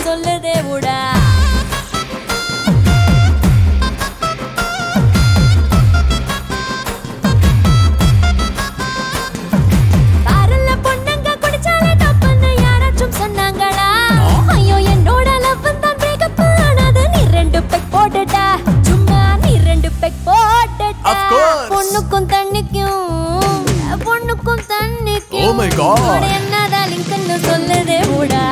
சொல்லுதே உடா காரல்ல பொண்ணுங்க குடிச்சாலே தப்புன்னு யாராச்சும் சொன்னாங்களா ஐயோ என்னோட லவ் தான் பிரேக்கப் ஆனது நீ ரெண்டு பெக் போட்டுட்டா சும்மா நீ ரெண்டு பெக் போட்டுட்டா Of course. பொண்ணுக்கும் தண்ணிக்கும் பொண்ணுக்கும் தண்ணிக்கும் Oh my God. உன்னோட என்னதான் லிங்க்னு சொல்லுதே உடா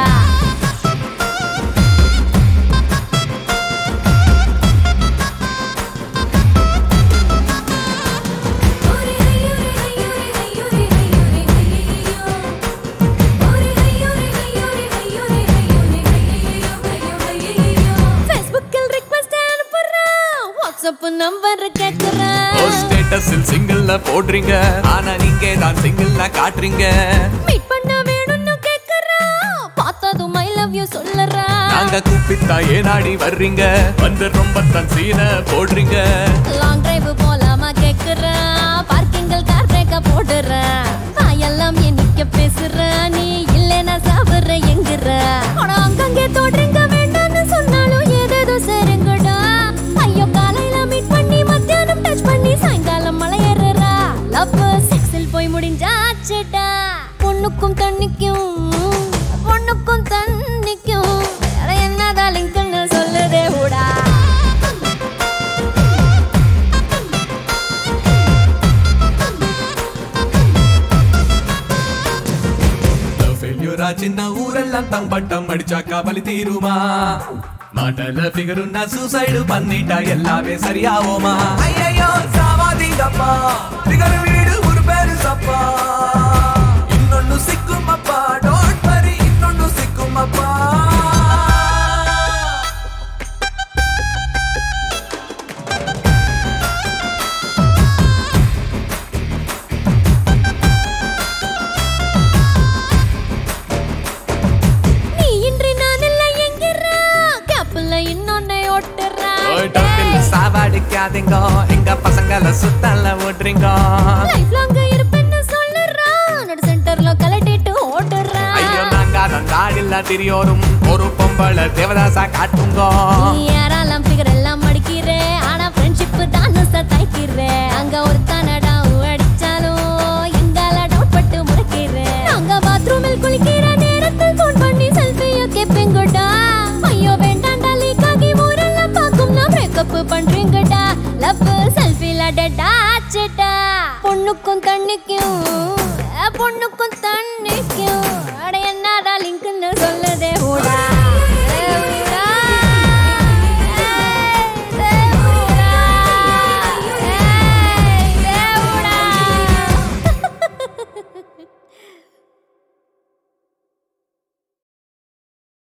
ஃபேஸ்புக்கில் ரிக்வெஸ்ட் அனுப்புறான் வாட்ஸ்அப் நம்பர் கேக்குறான் ஸ்டேட்டஸில் சிங்கிள்ல போடுறீங்க ஆனா நீங்க தான் சிங்கிள்ல காட்டுறீங்க மீட் பண்ண வேணும்னு கேக்குறான் பார்த்ததும் ஐ லவ் யூ சொல்லுறான் நாங்க கூப்பிட்டா ஏனாடி வர்றீங்க வந்து ரொம்ப தான் சீன போடுறீங்க லாங் டிரைவ் போலாமா கேக்குறான் பார்க்கிங்கில் கார் பிரேக்க போடுறான் எல்லாம் நிக்க பேசுறான் நீ இல்லைன்னா சாப்பிடுற எங்குற ஆனா அங்கங்கே தோன்றீங்க வேண்டாம்னு சொன்னாலும் ஏதேதோ சரிங்கடா ஐயோ காலையில மீட் பண்ணி மத்தியானம் டச் பண்ணி சாயங்காலம் மலை ஏறுறா லவ் செக்ஸில் போய் முடிஞ்சாச்சுடா பொண்ணுக்கும் தண்ணிக்கும் பொண்ணுக்கும் தண்ணிக்கும் வேற என்னதான் லிங்க்னு சொல்லுதே ஊடா ஃபெயில்யூரா சின்ன ஊரெல்லாம் தம் பட்டம் அடிச்சாக்கா வலி தீருமா மாட்டல ஃபிகருன்னா சூசைடு பண்ணிட்டா எல்லாமே சரியாவோமா ஐயோ சாவாதீங்கப்பா ஃபிகர் வீடு ஒரு பேரு சப்பா இன்னொன்னு சிக்குமப்பா டோன்ட் வரி இன்னொன்னு சிக்குமப்பா நீ இன்றி நான் இல்லை என்கிறா கேப்பில் இன்னொன்னை ஒட்டுறா சாவாடிக்காதீங்க எங்க பசங்கள சுத்தல ஓட்டுறீங்க லைஃப் லாங் இருப்பேன்னு சொல்லுறா நடு சென்டர்ல கலட்டிட்டு ஓட்டுறா ஐயோ நாங்க நாடில்ல திரியோரும் ஒரு பொம்பளை தேவதாசா காட்டுங்க நீ யாரெல்லாம் ஃபிகர் எல்லாம் மடிக்கிறே ஆனா ஃப்ரெண்ட்ஷிப் தான் தைக்கிறே அங்க ஒரு தானடா அடிச்சாலும் எங்கால டவுட் பட்டு முறைக்கிறேன் அங்க பாத்ரூமில் குளிக்கிற நேரத்தில் ஃபோன் பண்ணி செல்ஃபிய கேப்பேங்கடா ஐயோ வேண்டாண்டா லீக் ஆகி ஊரெல்லாம் பார்க்கும் நான் பிரேக்கப் பண்றீங்கடா லவ் செல்ஃபில டெட் ஆச்சுடா பொண்ணுக்கும் தண்ணிக்கும் பொண்ணுக்கும் தண்ணிக்கும் அட என்னடா லிங்க்னு சொல்லு